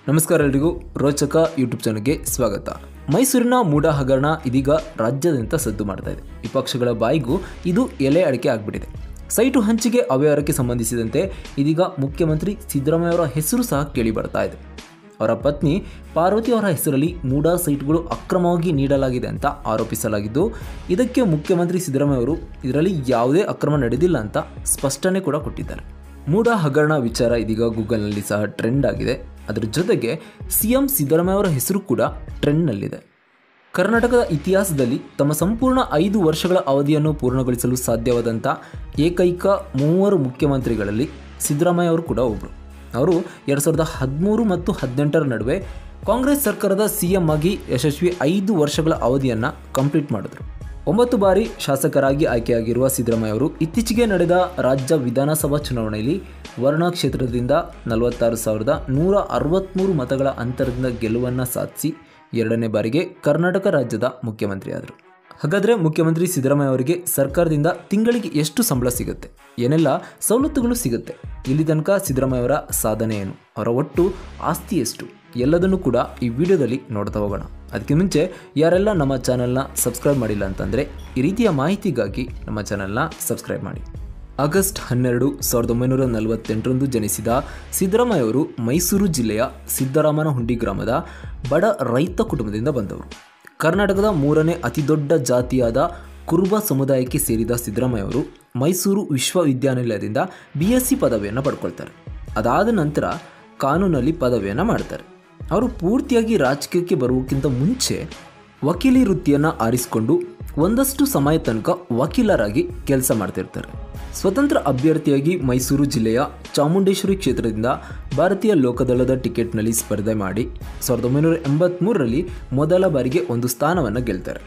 ನಮಸ್ಕಾರ ಎಲ್ರಿಗೂ ರೋಚಕ ಯೂಟ್ಯೂಬ್ ಚಾನಲ್ಗೆ ಸ್ವಾಗತ ಮೈಸೂರಿನ ಮೂಡ ಹಗರಣ ಇದೀಗ ರಾಜ್ಯಾದ್ಯಂತ ಸದ್ದು ಮಾಡ್ತಾ ಇದೆ ವಿಪಕ್ಷಗಳ ಬಾಯಿಗೂ ಇದು ಎಲೆ ಅಡಿಕೆ ಆಗ್ಬಿಟ್ಟಿದೆ ಸೈಟು ಹಂಚಿಕೆ ಅವ್ಯವಹಾರಕ್ಕೆ ಸಂಬಂಧಿಸಿದಂತೆ ಇದೀಗ ಮುಖ್ಯಮಂತ್ರಿ ಸಿದ್ದರಾಮಯ್ಯ ಅವರ ಹೆಸರು ಸಹ ಕೇಳಿ ಬರ್ತಾ ಇದೆ ಅವರ ಪತ್ನಿ ಪಾರ್ವತಿ ಅವರ ಹೆಸರಲ್ಲಿ ಮೂಡಾ ಸೈಟ್ಗಳು ಅಕ್ರಮವಾಗಿ ನೀಡಲಾಗಿದೆ ಅಂತ ಆರೋಪಿಸಲಾಗಿದ್ದು ಇದಕ್ಕೆ ಮುಖ್ಯಮಂತ್ರಿ ಸಿದ್ದರಾಮಯ್ಯ ಅವರು ಇದರಲ್ಲಿ ಯಾವುದೇ ಅಕ್ರಮ ನಡೆದಿಲ್ಲ ಅಂತ ಸ್ಪಷ್ಟನೆ ಕೂಡ ಕೊಟ್ಟಿದ್ದಾರೆ ಮೂಡಾ ಹಗರಣ ವಿಚಾರ ಇದೀಗ ಗೂಗಲ್ನಲ್ಲಿ ಸಹ ಟ್ರೆಂಡ್ ಆಗಿದೆ ಅದರ ಜೊತೆಗೆ ಸಿ ಎಂ ಸಿದ್ದರಾಮಯ್ಯ ಅವರ ಹೆಸರು ಕೂಡ ಟ್ರೆಂಡ್ನಲ್ಲಿದೆ ಕರ್ನಾಟಕದ ಇತಿಹಾಸದಲ್ಲಿ ತಮ್ಮ ಸಂಪೂರ್ಣ ಐದು ವರ್ಷಗಳ ಅವಧಿಯನ್ನು ಪೂರ್ಣಗೊಳಿಸಲು ಸಾಧ್ಯವಾದಂಥ ಏಕೈಕ ಮೂವರು ಮುಖ್ಯಮಂತ್ರಿಗಳಲ್ಲಿ ಸಿದ್ದರಾಮಯ್ಯ ಅವರು ಕೂಡ ಒಬ್ಬರು ಅವರು ಎರಡು ಸಾವಿರದ ಹದಿಮೂರು ಮತ್ತು ಹದಿನೆಂಟರ ನಡುವೆ ಕಾಂಗ್ರೆಸ್ ಸರ್ಕಾರದ ಸಿ ಎಂ ಆಗಿ ಯಶಸ್ವಿ ಐದು ವರ್ಷಗಳ ಅವಧಿಯನ್ನು ಕಂಪ್ಲೀಟ್ ಮಾಡಿದ್ರು ಒಂಬತ್ತು ಬಾರಿ ಶಾಸಕರಾಗಿ ಆಯ್ಕೆಯಾಗಿರುವ ಸಿದ್ದರಾಮಯ್ಯ ಅವರು ಇತ್ತೀಚೆಗೆ ನಡೆದ ರಾಜ್ಯ ವಿಧಾನಸಭಾ ಚುನಾವಣೆಯಲ್ಲಿ ವರ್ಣಾ ಕ್ಷೇತ್ರದಿಂದ ನಲವತ್ತಾರು ಸಾವಿರದ ನೂರ ಅರವತ್ತ್ಮೂರು ಮತಗಳ ಅಂತರದಿಂದ ಗೆಲುವನ್ನು ಸಾಧಿಸಿ ಎರಡನೇ ಬಾರಿಗೆ ಕರ್ನಾಟಕ ರಾಜ್ಯದ ಮುಖ್ಯಮಂತ್ರಿಯಾದರು ಹಾಗಾದರೆ ಮುಖ್ಯಮಂತ್ರಿ ಸಿದ್ದರಾಮಯ್ಯ ಅವರಿಗೆ ಸರ್ಕಾರದಿಂದ ತಿಂಗಳಿಗೆ ಎಷ್ಟು ಸಂಬಳ ಸಿಗುತ್ತೆ ಏನೆಲ್ಲ ಸವಲತ್ತುಗಳು ಸಿಗುತ್ತೆ ಇಲ್ಲಿ ತನಕ ಸಿದ್ದರಾಮಯ್ಯ ಅವರ ಸಾಧನೆ ಏನು ಅವರ ಒಟ್ಟು ಆಸ್ತಿ ಎಷ್ಟು ಎಲ್ಲದನ್ನು ಕೂಡ ಈ ವಿಡಿಯೋದಲ್ಲಿ ನೋಡ್ತಾ ಹೋಗೋಣ ಅದಕ್ಕೆ ಮುಂಚೆ ಯಾರೆಲ್ಲ ನಮ್ಮ ಚಾನಲ್ನ ಸಬ್ಸ್ಕ್ರೈಬ್ ಮಾಡಿಲ್ಲ ಅಂತಂದರೆ ಈ ರೀತಿಯ ಮಾಹಿತಿಗಾಗಿ ನಮ್ಮ ಚಾನಲ್ನ ಸಬ್ಸ್ಕ್ರೈಬ್ ಮಾಡಿ ಆಗಸ್ಟ್ ಹನ್ನೆರಡು ಸಾವಿರದ ಒಂಬೈನೂರ ನಲವತ್ತೆಂಟರಂದು ಜನಿಸಿದ ಸಿದ್ದರಾಮಯ್ಯ ಅವರು ಮೈಸೂರು ಜಿಲ್ಲೆಯ ಸಿದ್ದರಾಮನಹುಂಡಿ ಗ್ರಾಮದ ಬಡ ರೈತ ಕುಟುಂಬದಿಂದ ಬಂದವರು ಕರ್ನಾಟಕದ ಮೂರನೇ ಅತಿದೊಡ್ಡ ಜಾತಿಯಾದ ಕುರುಬ ಸಮುದಾಯಕ್ಕೆ ಸೇರಿದ ಸಿದ್ದರಾಮಯ್ಯ ಅವರು ಮೈಸೂರು ವಿಶ್ವವಿದ್ಯಾನಿಲಯದಿಂದ ಬಿ ಎಸ್ ಸಿ ಪದವಿಯನ್ನು ಪಡ್ಕೊಳ್ತಾರೆ ಅದಾದ ನಂತರ ಕಾನೂನಲ್ಲಿ ಪದವಿಯನ್ನು ಮಾಡ್ತಾರೆ ಅವರು ಪೂರ್ತಿಯಾಗಿ ರಾಜಕೀಯಕ್ಕೆ ಬರುವುದಕ್ಕಿಂತ ಮುಂಚೆ ವಕೀಲಿ ವೃತ್ತಿಯನ್ನು ಆರಿಸಿಕೊಂಡು ಒಂದಷ್ಟು ಸಮಯ ತನಕ ವಕೀಲರಾಗಿ ಕೆಲಸ ಮಾಡ್ತಿರ್ತಾರೆ ಸ್ವತಂತ್ರ ಅಭ್ಯರ್ಥಿಯಾಗಿ ಮೈಸೂರು ಜಿಲ್ಲೆಯ ಚಾಮುಂಡೇಶ್ವರಿ ಕ್ಷೇತ್ರದಿಂದ ಭಾರತೀಯ ಲೋಕದಳದ ಟಿಕೆಟ್ನಲ್ಲಿ ಸ್ಪರ್ಧೆ ಮಾಡಿ ಸಾವಿರದ ಒಂಬೈನೂರ ಎಂಬತ್ತ್ಮೂರರಲ್ಲಿ ಮೊದಲ ಬಾರಿಗೆ ಒಂದು ಸ್ಥಾನವನ್ನು ಗೆಲ್ತಾರೆ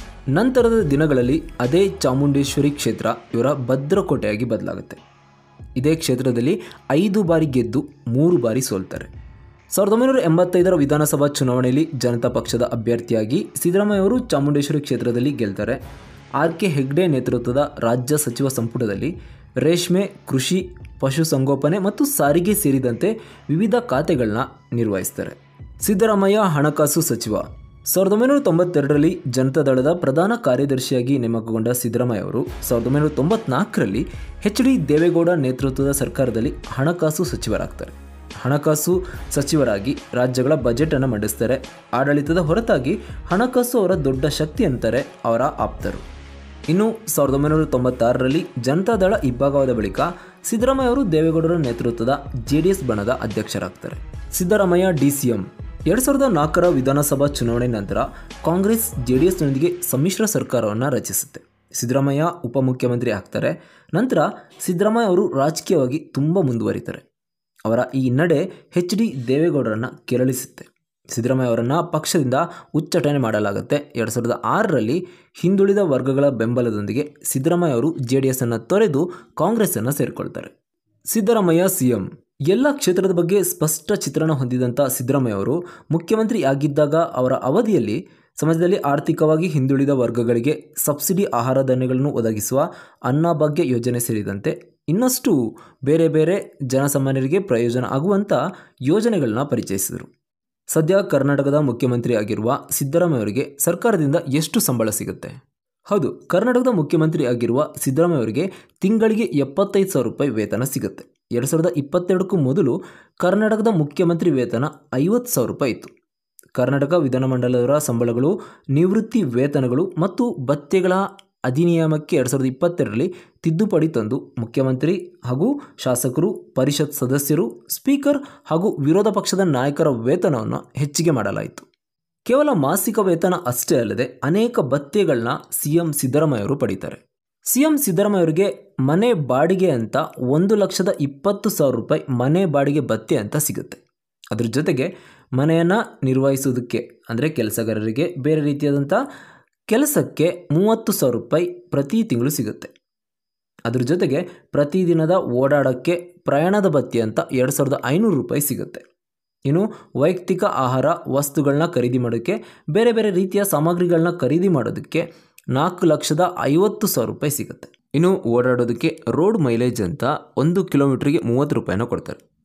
ನಂತರದ ದಿನಗಳಲ್ಲಿ ಅದೇ ಚಾಮುಂಡೇಶ್ವರಿ ಕ್ಷೇತ್ರ ಇವರ ಭದ್ರಕೋಟೆಯಾಗಿ ಬದಲಾಗುತ್ತೆ ಇದೇ ಕ್ಷೇತ್ರದಲ್ಲಿ ಐದು ಬಾರಿ ಗೆದ್ದು ಮೂರು ಬಾರಿ ಸೋಲ್ತಾರೆ ಸಾವಿರದ ಒಂಬೈನೂರ ಎಂಬತ್ತೈದರ ವಿಧಾನಸಭಾ ಚುನಾವಣೆಯಲ್ಲಿ ಜನತಾ ಪಕ್ಷದ ಅಭ್ಯರ್ಥಿಯಾಗಿ ಸಿದ್ದರಾಮಯ್ಯ ಅವರು ಚಾಮುಂಡೇಶ್ವರಿ ಕ್ಷೇತ್ರದಲ್ಲಿ ಗೆಲ್ತಾರೆ ಆರ್ ಕೆ ಹೆಗ್ಡೆ ನೇತೃತ್ವದ ರಾಜ್ಯ ಸಚಿವ ಸಂಪುಟದಲ್ಲಿ ರೇಷ್ಮೆ ಕೃಷಿ ಪಶುಸಂಗೋಪನೆ ಮತ್ತು ಸಾರಿಗೆ ಸೇರಿದಂತೆ ವಿವಿಧ ಖಾತೆಗಳನ್ನ ನಿರ್ವಹಿಸ್ತಾರೆ ಸಿದ್ದರಾಮಯ್ಯ ಹಣಕಾಸು ಸಚಿವ ಸಾವಿರದ ಒಂಬೈನೂರ ತೊಂಬತ್ತೆರಡರಲ್ಲಿ ಜನತಾದಳದ ಪ್ರಧಾನ ಕಾರ್ಯದರ್ಶಿಯಾಗಿ ನೇಮಕಗೊಂಡ ಸಿದ್ದರಾಮಯ್ಯ ಅವರು ಸಾವಿರದ ಒಂಬೈನೂರ ತೊಂಬತ್ನಾಲ್ಕರಲ್ಲಿ ಎಚ್ ಡಿ ದೇವೇಗೌಡ ನೇತೃತ್ವದ ಸರ್ಕಾರದಲ್ಲಿ ಹಣಕಾಸು ಸಚಿವರಾಗ್ತಾರೆ ಹಣಕಾಸು ಸಚಿವರಾಗಿ ರಾಜ್ಯಗಳ ಬಜೆಟನ್ನು ಮಂಡಿಸ್ತಾರೆ ಆಡಳಿತದ ಹೊರತಾಗಿ ಹಣಕಾಸು ಅವರ ದೊಡ್ಡ ಶಕ್ತಿ ಅಂತಾರೆ ಅವರ ಆಪ್ತರು ಇನ್ನು ಸಾವಿರದ ಒಂಬೈನೂರ ತೊಂಬತ್ತಾರರಲ್ಲಿ ಜನತಾದಳ ಇಬ್ಬಾಗವಾದ ಬಳಿಕ ಸಿದ್ದರಾಮಯ್ಯ ಅವರು ದೇವೇಗೌಡರ ನೇತೃತ್ವದ ಜೆ ಡಿ ಎಸ್ ಬಣದ ಅಧ್ಯಕ್ಷರಾಗ್ತಾರೆ ಸಿದ್ದರಾಮಯ್ಯ ಡಿ ಸಿ ಎಂ ಎರಡು ಸಾವಿರದ ನಾಲ್ಕರ ವಿಧಾನಸಭಾ ಚುನಾವಣೆ ನಂತರ ಕಾಂಗ್ರೆಸ್ ಜೆ ಡಿ ಎಸ್ನೊಂದಿಗೆ ಸಮ್ಮಿಶ್ರ ಸರ್ಕಾರವನ್ನು ರಚಿಸುತ್ತೆ ಸಿದ್ದರಾಮಯ್ಯ ಉಪಮುಖ್ಯಮಂತ್ರಿ ಆಗ್ತಾರೆ ನಂತರ ಸಿದ್ದರಾಮಯ್ಯ ಅವರು ರಾಜಕೀಯವಾಗಿ ತುಂಬ ಮುಂದುವರಿತಾರೆ ಅವರ ಈ ನಡೆ ಎಚ್ ಡಿ ದೇವೇಗೌಡರನ್ನು ಕೆರಳಿಸುತ್ತೆ ಸಿದ್ದರಾಮಯ್ಯ ಅವರನ್ನು ಪಕ್ಷದಿಂದ ಉಚ್ಚಾಟನೆ ಮಾಡಲಾಗುತ್ತೆ ಎರಡು ಸಾವಿರದ ಆರರಲ್ಲಿ ಹಿಂದುಳಿದ ವರ್ಗಗಳ ಬೆಂಬಲದೊಂದಿಗೆ ಸಿದ್ದರಾಮಯ್ಯ ಅವರು ಜೆ ಡಿ ಎಸ್ಸನ್ನು ತೊರೆದು ಕಾಂಗ್ರೆಸ್ಸನ್ನು ಸೇರಿಕೊಳ್ತಾರೆ ಸಿದ್ದರಾಮಯ್ಯ ಸಿ ಎಂ ಎಲ್ಲ ಕ್ಷೇತ್ರದ ಬಗ್ಗೆ ಸ್ಪಷ್ಟ ಚಿತ್ರಣ ಹೊಂದಿದಂಥ ಸಿದ್ದರಾಮಯ್ಯ ಅವರು ಮುಖ್ಯಮಂತ್ರಿ ಆಗಿದ್ದಾಗ ಅವರ ಅವಧಿಯಲ್ಲಿ ಸಮಾಜದಲ್ಲಿ ಆರ್ಥಿಕವಾಗಿ ಹಿಂದುಳಿದ ವರ್ಗಗಳಿಗೆ ಸಬ್ಸಿಡಿ ಆಹಾರ ಧಾನ್ಯಗಳನ್ನು ಒದಗಿಸುವ ಅನ್ನಭಾಗ್ಯ ಯೋಜನೆ ಸೇರಿದಂತೆ ಇನ್ನಷ್ಟು ಬೇರೆ ಬೇರೆ ಜನಸಾಮಾನ್ಯರಿಗೆ ಪ್ರಯೋಜನ ಆಗುವಂಥ ಯೋಜನೆಗಳನ್ನ ಪರಿಚಯಿಸಿದರು ಸದ್ಯ ಕರ್ನಾಟಕದ ಮುಖ್ಯಮಂತ್ರಿ ಆಗಿರುವ ಸಿದ್ದರಾಮಯ್ಯ ಅವರಿಗೆ ಸರ್ಕಾರದಿಂದ ಎಷ್ಟು ಸಂಬಳ ಸಿಗುತ್ತೆ ಹೌದು ಕರ್ನಾಟಕದ ಮುಖ್ಯಮಂತ್ರಿ ಆಗಿರುವ ಸಿದ್ದರಾಮಯ್ಯ ಅವರಿಗೆ ತಿಂಗಳಿಗೆ ಎಪ್ಪತ್ತೈದು ಸಾವಿರ ರೂಪಾಯಿ ವೇತನ ಸಿಗುತ್ತೆ ಎರಡು ಸಾವಿರದ ಇಪ್ಪತ್ತೆರಡಕ್ಕೂ ಮೊದಲು ಕರ್ನಾಟಕದ ಮುಖ್ಯಮಂತ್ರಿ ವೇತನ ಐವತ್ತು ಸಾವಿರ ರೂಪಾಯಿ ಇತ್ತು ಕರ್ನಾಟಕ ವಿಧಾನಮಂಡಲದವರ ಸಂಬಳಗಳು ನಿವೃತ್ತಿ ವೇತನಗಳು ಮತ್ತು ಭತ್ಯೆಗಳ ಅಧಿನಿಯಮಕ್ಕೆ ಎರಡು ಸಾವಿರದ ಇಪ್ಪತ್ತೆರಡರಲ್ಲಿ ತಿದ್ದುಪಡಿ ತಂದು ಮುಖ್ಯಮಂತ್ರಿ ಹಾಗೂ ಶಾಸಕರು ಪರಿಷತ್ ಸದಸ್ಯರು ಸ್ಪೀಕರ್ ಹಾಗೂ ವಿರೋಧ ಪಕ್ಷದ ನಾಯಕರ ವೇತನವನ್ನು ಹೆಚ್ಚಿಗೆ ಮಾಡಲಾಯಿತು ಕೇವಲ ಮಾಸಿಕ ವೇತನ ಅಷ್ಟೇ ಅಲ್ಲದೆ ಅನೇಕ ಭತ್ಯೆಗಳನ್ನ ಸಿ ಎಂ ಸಿದ್ದರಾಮಯ್ಯ ಅವರು ಪಡೀತಾರೆ ಸಿ ಎಂ ಸಿದ್ದರಾಮಯ್ಯ ಅವರಿಗೆ ಮನೆ ಬಾಡಿಗೆ ಅಂತ ಒಂದು ಲಕ್ಷದ ಇಪ್ಪತ್ತು ಸಾವಿರ ರೂಪಾಯಿ ಮನೆ ಬಾಡಿಗೆ ಭತ್ಯೆ ಅಂತ ಸಿಗುತ್ತೆ ಅದ್ರ ಜೊತೆಗೆ ಮನೆಯನ್ನು ನಿರ್ವಹಿಸೋದಕ್ಕೆ ಅಂದರೆ ಕೆಲಸಗಾರರಿಗೆ ಬೇರೆ ರೀತಿಯಾದಂಥ ಕೆಲಸಕ್ಕೆ ಮೂವತ್ತು ಸಾವಿರ ರೂಪಾಯಿ ಪ್ರತಿ ತಿಂಗಳು ಸಿಗುತ್ತೆ ಅದ್ರ ಜೊತೆಗೆ ಪ್ರತಿದಿನದ ಓಡಾಡೋಕ್ಕೆ ಪ್ರಯಾಣದ ಭತ್ಯೆ ಅಂತ ಎರಡು ಸಾವಿರದ ಐನೂರು ರೂಪಾಯಿ ಸಿಗುತ್ತೆ ಇನ್ನು ವೈಯಕ್ತಿಕ ಆಹಾರ ವಸ್ತುಗಳನ್ನ ಖರೀದಿ ಮಾಡೋಕ್ಕೆ ಬೇರೆ ಬೇರೆ ರೀತಿಯ ಸಾಮಗ್ರಿಗಳನ್ನ ಖರೀದಿ ಮಾಡೋದಕ್ಕೆ ನಾಲ್ಕು ಲಕ್ಷದ ಐವತ್ತು ಸಾವಿರ ರೂಪಾಯಿ ಸಿಗುತ್ತೆ ಇನ್ನು ಓಡಾಡೋದಕ್ಕೆ ರೋಡ್ ಮೈಲೇಜ್ ಅಂತ ಒಂದು ಕಿಲೋಮೀಟ್ರಿಗೆ ಮೂವತ್ತು ರೂಪಾಯಿನ ಕೊಡ್ತಾರೆ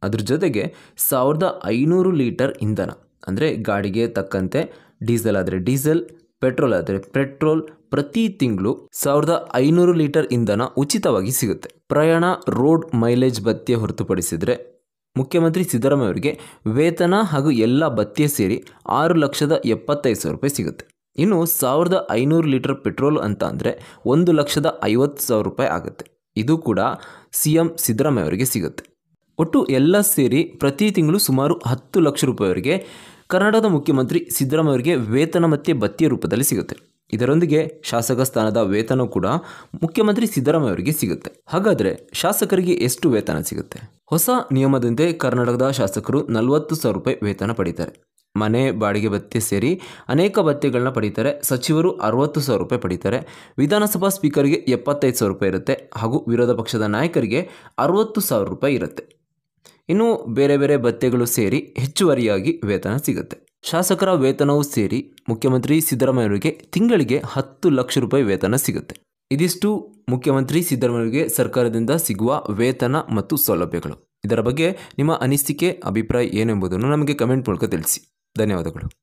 ಅದ್ರ ಜೊತೆಗೆ ಸಾವಿರದ ಐನೂರು ಲೀಟರ್ ಇಂಧನ ಅಂದರೆ ಗಾಡಿಗೆ ತಕ್ಕಂತೆ ಡೀಸೆಲ್ ಆದರೆ ಡೀಸೆಲ್ ಪೆಟ್ರೋಲ್ ಆದರೆ ಪೆಟ್ರೋಲ್ ಪ್ರತಿ ತಿಂಗಳು ಸಾವಿರದ ಐನೂರು ಲೀಟರ್ ಇಂಧನ ಉಚಿತವಾಗಿ ಸಿಗುತ್ತೆ ಪ್ರಯಾಣ ರೋಡ್ ಮೈಲೇಜ್ ಭತ್ಯೆ ಹೊರತುಪಡಿಸಿದರೆ ಮುಖ್ಯಮಂತ್ರಿ ಸಿದ್ದರಾಮಯ್ಯ ಅವರಿಗೆ ವೇತನ ಹಾಗೂ ಎಲ್ಲ ಭತ್ಯೆ ಸೇರಿ ಆರು ಲಕ್ಷದ ಎಪ್ಪತ್ತೈದು ಸಾವಿರ ರೂಪಾಯಿ ಸಿಗುತ್ತೆ ಇನ್ನು ಸಾವಿರದ ಐನೂರು ಲೀಟರ್ ಪೆಟ್ರೋಲ್ ಅಂತ ಅಂದರೆ ಒಂದು ಲಕ್ಷದ ಐವತ್ತು ಸಾವಿರ ರೂಪಾಯಿ ಆಗುತ್ತೆ ಇದು ಕೂಡ ಸಿ ಎಂ ಸಿದ್ದರಾಮಯ್ಯ ಅವರಿಗೆ ಸಿಗುತ್ತೆ ಒಟ್ಟು ಎಲ್ಲ ಸೇರಿ ಪ್ರತಿ ತಿಂಗಳು ಸುಮಾರು ಹತ್ತು ಲಕ್ಷ ರೂಪಾಯಿವರೆಗೆ ಕರ್ನಾಟಕದ ಮುಖ್ಯಮಂತ್ರಿ ಸಿದ್ದರಾಮಯ್ಯ ಅವರಿಗೆ ವೇತನ ಮತ್ತು ಭತ್ಯೆ ರೂಪದಲ್ಲಿ ಸಿಗುತ್ತೆ ಇದರೊಂದಿಗೆ ಶಾಸಕ ಸ್ಥಾನದ ವೇತನ ಕೂಡ ಮುಖ್ಯಮಂತ್ರಿ ಸಿದ್ದರಾಮಯ್ಯ ಅವರಿಗೆ ಸಿಗುತ್ತೆ ಹಾಗಾದರೆ ಶಾಸಕರಿಗೆ ಎಷ್ಟು ವೇತನ ಸಿಗುತ್ತೆ ಹೊಸ ನಿಯಮದಂತೆ ಕರ್ನಾಟಕದ ಶಾಸಕರು ನಲವತ್ತು ಸಾವಿರ ರೂಪಾಯಿ ವೇತನ ಪಡೀತಾರೆ ಮನೆ ಬಾಡಿಗೆ ಭತ್ಯೆ ಸೇರಿ ಅನೇಕ ಭತ್ಯೆಗಳನ್ನ ಪಡೀತಾರೆ ಸಚಿವರು ಅರವತ್ತು ಸಾವಿರ ರೂಪಾಯಿ ಪಡೀತಾರೆ ವಿಧಾನಸಭಾ ಸ್ಪೀಕರ್ಗೆ ಎಪ್ಪತ್ತೈದು ಸಾವಿರ ರೂಪಾಯಿ ಇರುತ್ತೆ ಹಾಗೂ ವಿರೋಧ ಪಕ್ಷದ ನಾಯಕರಿಗೆ ಅರವತ್ತು ಸಾವಿರ ರೂಪಾಯಿ ಇರುತ್ತೆ ಇನ್ನು ಬೇರೆ ಬೇರೆ ಭತ್ಯೆಗಳು ಸೇರಿ ಹೆಚ್ಚುವರಿಯಾಗಿ ವೇತನ ಸಿಗುತ್ತೆ ಶಾಸಕರ ವೇತನವೂ ಸೇರಿ ಮುಖ್ಯಮಂತ್ರಿ ಸಿದ್ದರಾಮಯ್ಯ ಅವರಿಗೆ ತಿಂಗಳಿಗೆ ಹತ್ತು ಲಕ್ಷ ರೂಪಾಯಿ ವೇತನ ಸಿಗುತ್ತೆ ಇದಿಷ್ಟು ಮುಖ್ಯಮಂತ್ರಿ ಸಿದ್ದರಾಮಯ್ಯ ಅವರಿಗೆ ಸರ್ಕಾರದಿಂದ ಸಿಗುವ ವೇತನ ಮತ್ತು ಸೌಲಭ್ಯಗಳು ಇದರ ಬಗ್ಗೆ ನಿಮ್ಮ ಅನಿಸಿಕೆ ಅಭಿಪ್ರಾಯ ಏನೆಂಬುದನ್ನು ನಮಗೆ ಕಮೆಂಟ್ ಮೂಲಕ ತಿಳಿಸಿ ಧನ್ಯವಾದಗಳು